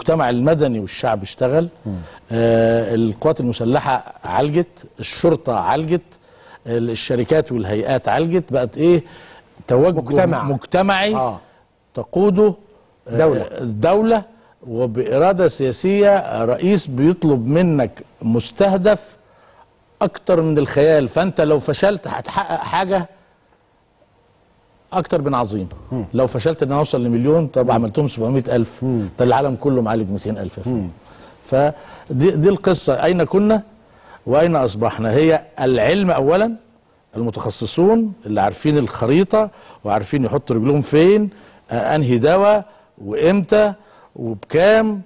المجتمع المدني والشعب اشتغل آه القوات المسلحه عالجت الشرطه عالجت الشركات والهيئات عالجت بقت ايه توجه مجتمع. مجتمعي اه تقوده آه، دولة. الدولة وبإرادة سياسية رئيس بيطلب منك مستهدف أكتر من الخيال فأنت لو فشلت هتحقق حاجة أكتر من عظيم لو فشلت إن أنا أوصل لمليون طب عملتهم 700 ألف ده العالم كله معالج 200 ألف يا فندم. فدي دي القصة أين كنا وأين أصبحنا هي العلم أولا المتخصصون اللي عارفين الخريطة وعارفين يحطوا رجلهم فين آه، أنهي دواء وإمتى وبكام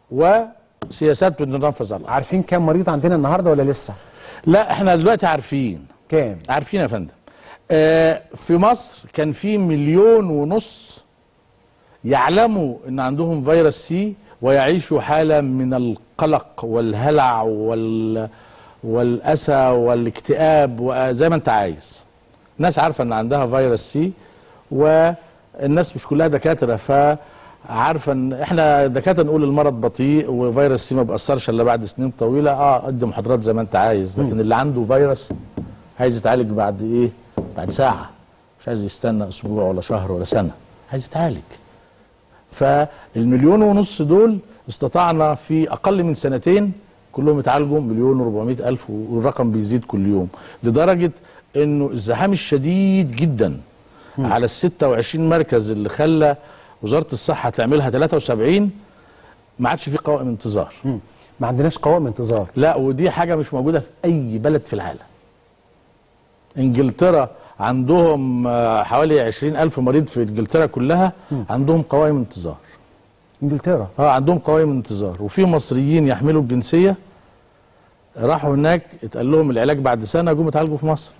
وسياسات بننفذ على الأرض. عارفين كام مريض عندنا النهارده ولا لسه لا احنا دلوقتي عارفين كام عارفين يا فندم آه في مصر كان في مليون ونص يعلموا ان عندهم فيروس سي ويعيشوا حاله من القلق والهلع وال والاسى والاكتئاب وزي ما انت عايز ناس عارفه ان عندها فيروس سي والناس مش كلها دكاتره فعارفه ان احنا دكاتره نقول المرض بطيء وفيروس سي ما بيأثرش الا بعد سنين طويله اه قد محاضرات زي ما انت عايز لكن اللي عنده فيروس عايز يتعالج بعد ايه؟ بعد ساعه مش عايز يستنى اسبوع ولا شهر ولا سنه عايز يتعالج فالمليون ونص دول استطعنا في اقل من سنتين كلهم يتعالجوا مليون و400 الف والرقم بيزيد كل يوم لدرجه انه الزحام الشديد جدا على ال 26 مركز اللي خلى وزاره الصحه تعملها 73 ما عادش في قوائم انتظار ما عندناش قوائم انتظار لا ودي حاجه مش موجوده في اي بلد في العالم انجلترا عندهم آه، حوالي 20 ألف مريض في انجلترا كلها عندهم قوائم انتظار انجلترا اه عندهم قوائم انتظار وفي مصريين يحملوا الجنسيه راحوا هناك اتقال لهم العلاج بعد سنه جم اتعالجوا في مصر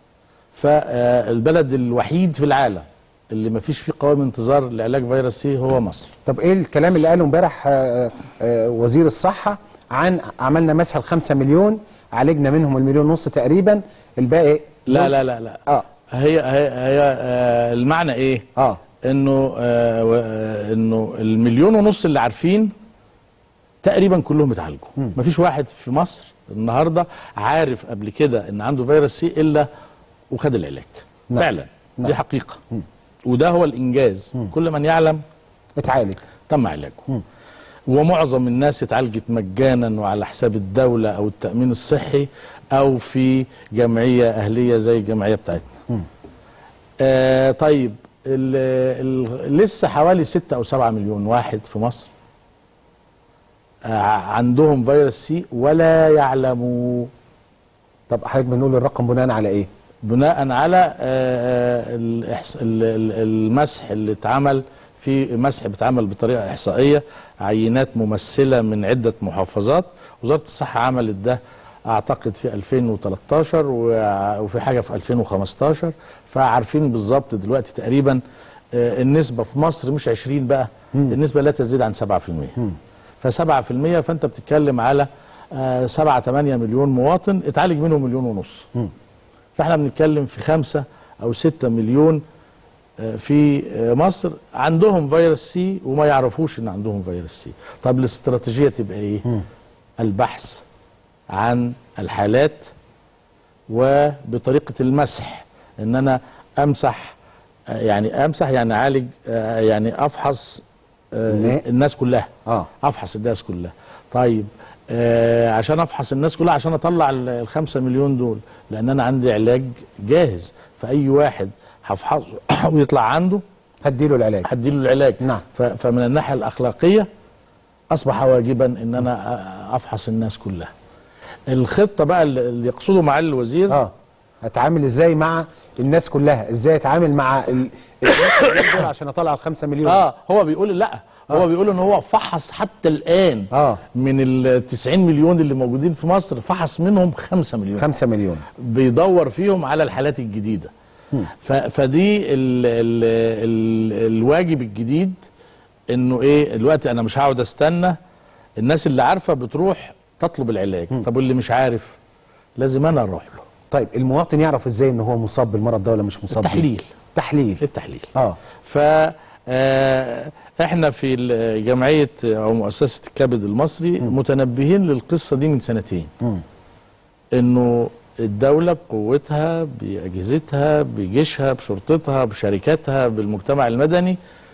فالبلد الوحيد في العالم اللي ما فيش فيه قوائم انتظار لعلاج فيروس سي هو مصر طب ايه الكلام اللي قاله امبارح آه، آه، وزير الصحه عن عملنا مسح 5 مليون عالجنا منهم المليون ونص تقريبا الباقي لا لا لا لا اه هي هي, هي آه المعنى ايه اه انه آه و- آه انه المليون ونص اللي عارفين تقريبا كلهم اتعالجوا مفيش واحد في مصر النهارده عارف قبل كده ان عنده فيروس سي الا وخد العلاج نعم. فعلا نعم. دي حقيقه وده هو الانجاز كل من يعلم اتعالج تم علاجه ومعظم الناس اتعالجت مجانا وعلى حساب الدولة أو التأمين الصحي أو في جمعية أهلية زي الجمعية بتاعتنا آه طيب ال ال لسه حوالي ستة أو سبعة مليون واحد في مصر آه عندهم فيروس سي ولا يعلموا طب حضرتك بنقول الرقم بناء على ايه بناء على آه، الإحص- ال- ال- المسح اللي اتعمل في مسح بيتعمل بطريقه احصائيه عينات ممثله من عده محافظات وزاره الصحه عملت ده اعتقد في 2013 وع- وفي حاجه في 2015 فعارفين بالظبط دلوقتي تقريبا آه، النسبه في مصر مش 20 بقى النسبه لا تزيد عن 7% ف7% فانت بتتكلم على 7 8 مليون مواطن اتعالج منهم مليون ونص فاحنا بنتكلم في خمسة أو ستة مليون آه، في آه، مصر عندهم فيروس سي وما يعرفوش ان عندهم فيروس سي طب الاستراتيجية تبقى ايه البحث عن الحالات وبطريقة المسح ان انا امسح آه، يعني امسح يعني اعالج آه، يعني افحص آه، النا- الناس كلها اه افحص الناس كلها طيب آه عشان افحص الناس كلها عشان اطلع ال- الخمسة مليون دول لان انا عندي علاج جاهز فاي واحد هفحصه ويطلع عنده هديله العلاج هديله العلاج نعم. ف- فمن الناحيه الاخلاقيه اصبح واجبا ان انا أ- افحص الناس كلها الخطه بقى اللي اللي يقصده معالي الوزير اه هتعامل ازاي مع الناس كلها ازاي اتعامل مع ال... الناس دول عشان اطلع ال 5 مليون اه هو بيقول لا هو بيقول ان هو فحص حتى الان آه. من ال 90 مليون اللي موجودين في مصر فحص منهم 5 مليون 5 مليون بيدور فيهم على الحالات الجديده ف- فدي ال ال ال الواجب الجديد انه ايه الوقت انا مش هقعد استنى الناس اللي عارفه بتروح تطلب العلاج طب واللي مش عارف لازم انا اروح له طيب المواطن يعرف ازاي ان هو مصاب بالمرض ده ولا مش مصاب بيه؟ التحليل تحليل التحليل اه آه، احنا في ال- جمعيه او مؤسسه الكبد المصري متنبهين للقصه دي من سنتين مم. انه الدوله بقوتها باجهزتها بجيشها بشرطتها بشركاتها بالمجتمع المدني